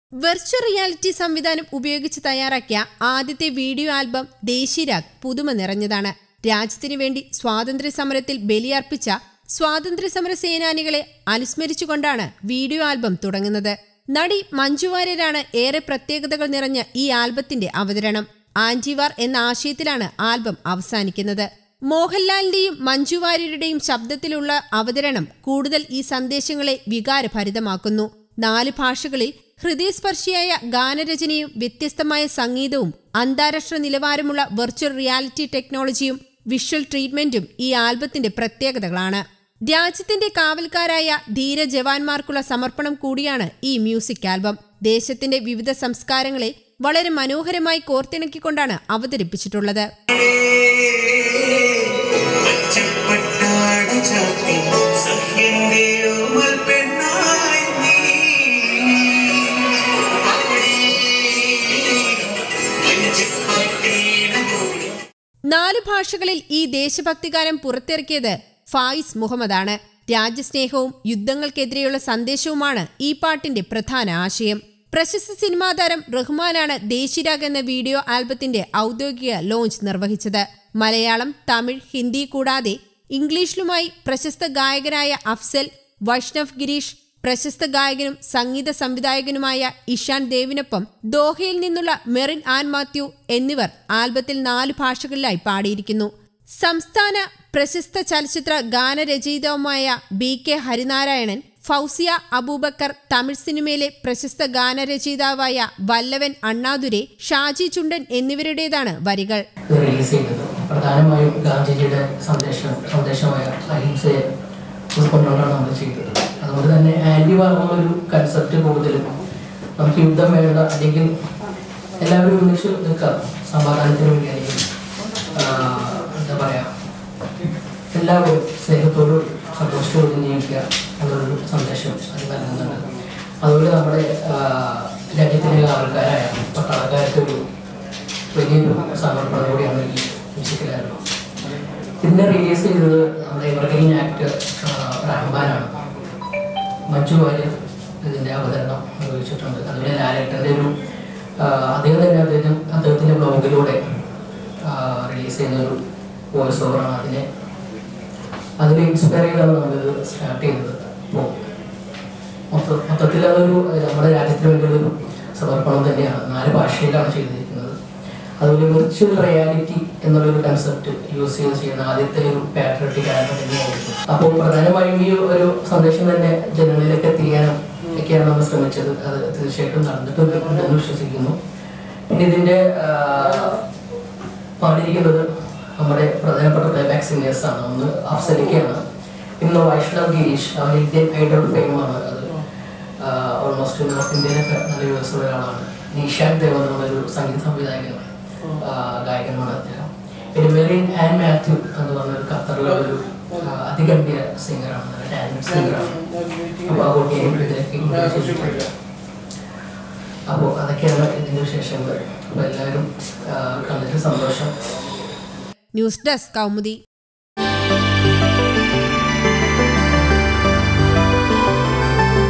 Virtual reality സംവിധാനം ഉപയോഗിച്ച് തയ്യാറാക്കിയ ആദ്യത്തെ വീഡിയോ ആൽബം ദേശീരാഗ് പുതുമ നിറഞ്ഞതാണ് രാജ്യത്തിനു വേണ്ടി സ്വാതന്ത്ര്യ സമരത്തിൽ ബലിയർപ്പിച്ച സ്വാതന്ത്ര്യ സമര സേനാനികളെ അനുസ്മരിച്ചുകൊണ്ടാണ് വീഡിയോ ആൽബം തുടങ്ങുന്നത് നടി മഞ്ജു വാര്യരാണ് ഏറെ പ്രത്യേകതകൾ നിറഞ്ഞ ഈ ആൽബത്തിന്റെ അവതരണം ആന്റിവാർ എന്ന ആശയത്തിലാണ് ആൽബം അവസാനിക്കുന്നത് മോഹൻലാലിന്റെയും മഞ്ജു വാര്യരുടെയും ശബ്ദത്തിലുള്ള അവതരണം കൂടുതൽ ഈ സന്ദേശങ്ങളെ വികാരഭരിതമാക്കുന്നു നാല് ഭാഷകളിൽ ഹൃദയസ്പർശിയായ ഗാനരചനയും വ്യത്യസ്തമായ സംഗീതവും അന്താരാഷ്ട്ര നിലവാരമുള്ള വെർച്വൽ റിയാലിറ്റി ടെക്നോളജിയും വിഷ്വൽ ട്രീറ്റ്മെന്റും ഈ ആൽബത്തിന്റെ പ്രത്യേകതകളാണ് രാജ്യത്തിന്റെ കാവൽക്കാരായ ധീര ജവാന്മാർക്കുള്ള സമർപ്പണം കൂടിയാണ് ഈ മ്യൂസിക് ആൽബം ദേശത്തിന്റെ വിവിധ സംസ്കാരങ്ങളെ വളരെ മനോഹരമായി കോർത്തിണക്കിക്കൊണ്ടാണ് അവതരിപ്പിച്ചിട്ടുള്ളത് പച്ചപ്പട്ടാട ചാത്തി സഖ്യന്റെ ഓമൽ പെണ്ണായി നീ മഞ്ചപ്പാട്ടീട മൂടി നാല് ഭാഷകളിൽ ഈ ദേശഭക്തിഗാനം പുറത്തിറക്കിയത് ഫായിസ് മുഹമ്മദാണ് രാജ്യസ്നേഹവും യുദ്ധങ്ങൾക്കെതിരെയുള്ള സന്ദേശവുമാണ് ഈ പാട്ടിന്റെ പ്രധാന ആശയം പ്രശസ്ത സിനിമാ താരം റഹ്മാനാണ് ദേശിരാഗ് എന്ന വീഡിയോ ആൽബത്തിന്റെ ഔദ്യോഗിക ലോഞ്ച് നിർവഹിച്ചത് മലയാളം തമിഴ് ഹിന്ദി കൂടാതെ ഇംഗ്ലീഷിലുമായി പ്രശസ്ത ഗായകനായ അഫ്സൽ വൈഷ്ണവ് ഗിരീഷ് പ്രശസ്ത ഗായകനും സംഗീത സംവിധായകനുമായ ഇഷാൻ ദേവിനൊപ്പം ദോഹയിൽ നിന്നുള്ള മെറിൻ ആൻ മാത്യു എന്നിവർ ആൽബത്തിൽ നാല് ഭാഷകളിലായി പാടിയിരിക്കുന്നു സംസ്ഥാന പ്രശസ്ത ചലച്ചിത്ര ഗാനരചയിതാവുമായ ബി കെ ഹരിനാരായണൻ ഫൗസിയ അബൂബക്കർ തമിഴ് സിനിമയിലെ പ്രശസ്ത ഗാനരചയിതാവായ വല്ലവൻ അണ്ണാദുരെ ഷാജി ചുണ്ടൻ എന്നിവരുടേതാണ് വരികൾ ഇത് റിലീസ് ചെയ്യുന്നത് പ്രധാനമായും ഗാന്ധിജിയുടെ സന്ദേശം സന്ദേശമായ അഹിംസയെ ഉൾക്കൊണ്ടുകൊണ്ടാണ് നമ്മൾ ചെയ്തത് അതുകൊണ്ട് തന്നെ ആൻറ്റി വാർ എന്നൊരു കൺസെപ്റ്റ് കൂടുതലും നമുക്ക് യുദ്ധം വേണ്ട അല്ലെങ്കിൽ എല്ലാവരും ഒന്നിച്ച് നിൽക്കാം സമാധാനത്തിന് വേണ്ടി അല്ലെങ്കിൽ ആഹ്, എന്താ പറയുക എല്ലാവരും സ്നേഹത്തോടും സന്തോഷത്തോടും ജീവിക്കുക എന്നൊരു സന്ദേശം അത് നൽകുന്നുണ്ട് അതുപോലെ നമ്മുടെ ആഹ്, രാജ്യത്തിലെ ആൾക്കാരായ പട്ടാളക്കാർക്ക് ഒരു വലിയൊരു സമർപ്പണം കൂടിയാണ് ഈ മ്യൂസിക്കലായിരുന്നു ഇതിനെ റിലീസ് ചെയ്തത് നമ്മുടെ എവർഗ്രീൻ ആക്ടർ റഹ്മാനാണ് മഞ്ജു വാര്യർ ഇതിൻ്റെ അവതരണം നിർവഹിച്ചിട്ടുണ്ട് അതുപോലെ ലാലേട്ടൻ്റെ ഒരു ആ, അദ്ദേഹം തന്നെ അദ്ദേഹം അദ്ദേഹത്തിൻ്റെ ബ്ലോഗിലൂടെ റിലീസ് ചെയ്യുന്ന ഒരു വോയിസ് ഓവറാണ് അതിനെ അതിൽ ഇൻസ്പയർ ചെയ്താണ് നമ്മളിത് സ്റ്റാർട്ട് ചെയ്തത് അപ്പോൾ മൊത്ത മൊത്തത്തിൽ അതൊരു ഏഹ്, നമ്മുടെ രാജ്യത്തിന് വേണ്ടിയുള്ളൊരു സമർപ്പണം തന്നെയാണ് നാല് ഭാഷയിലാണ് ചെയ്തിരിക്കുന്നത് അതുപോലെ വിർച്വൽ റിയാലിറ്റി എന്നുള്ളൊരു കൺസെപ്റ്റ് യൂസ് ചെയ്ത് ചെയ്യുന്ന ആദ്യത്തെ ഒരു പാട്രിയോട്ടിക് ആൽബം തന്നെയായിരുന്നു അപ്പോൾ പ്രധാനമായും ഈ ഒരു സന്ദേശം തന്നെ ജനങ്ങളിലേക്ക് എത്തിക്കാനും ഒക്കെയാണ് നമ്മൾ ശ്രമിച്ചത് അത് തീർച്ചയായിട്ടും നടന്നിട്ടുണ്ടെന്ന് വിശ്വസിക്കുന്നു പിന്നെ ഇതിൻ്റെ പാടിയിരിക്കുന്നത് നമ്മുടെ പ്രധാനപ്പെട്ട പ്ലേബാക്ക് സിംഗേഴ്സ് ആണ് ഒന്ന് അഫ്സലിക്കയാണ് ഇന്ന് വൈഷ്ണവ് ഗിരീഷ് അവൻ ഇന്ത്യൻ ഐഡൽ ഫെയിമാണ് അത് ഓൾമോസ്റ്റ് നോർത്ത് ഇന്ത്യയിലൊക്കെ നല്ല യൂസ് ഉള്ള ഒരാളാണ് നിഷാൻ ദേവ് എന്നുള്ളൊരു സംഗീത സംവിധായകനും ആ, ഗായകനുമാണ് അദ്ദേഹം പിന്നെ മെറിൻ ആൻഡ് മാത്യു എന്ന് പറഞ്ഞൊരു ഖത്തറിലെ ഒരു ആ, അതിഗംഭീര സിംഗറാണ് ടാലന്റ് സിംഗറാണ് അപ്പോൾ ആ കുട്ടിയെയും ഇതിലേക്ക് include ചെയ്തിട്ടുണ്ട്. അപ്പോൾ അതൊക്കെയാണ് ഇതിൻ്റെ വിശേഷങ്ങൾ അപ്പോൾ എല്ലാവരും ആ, കണ്ടിട്ട് സന്തോഷം ന്യൂസ് ഡെസ്ക് കൗമുദി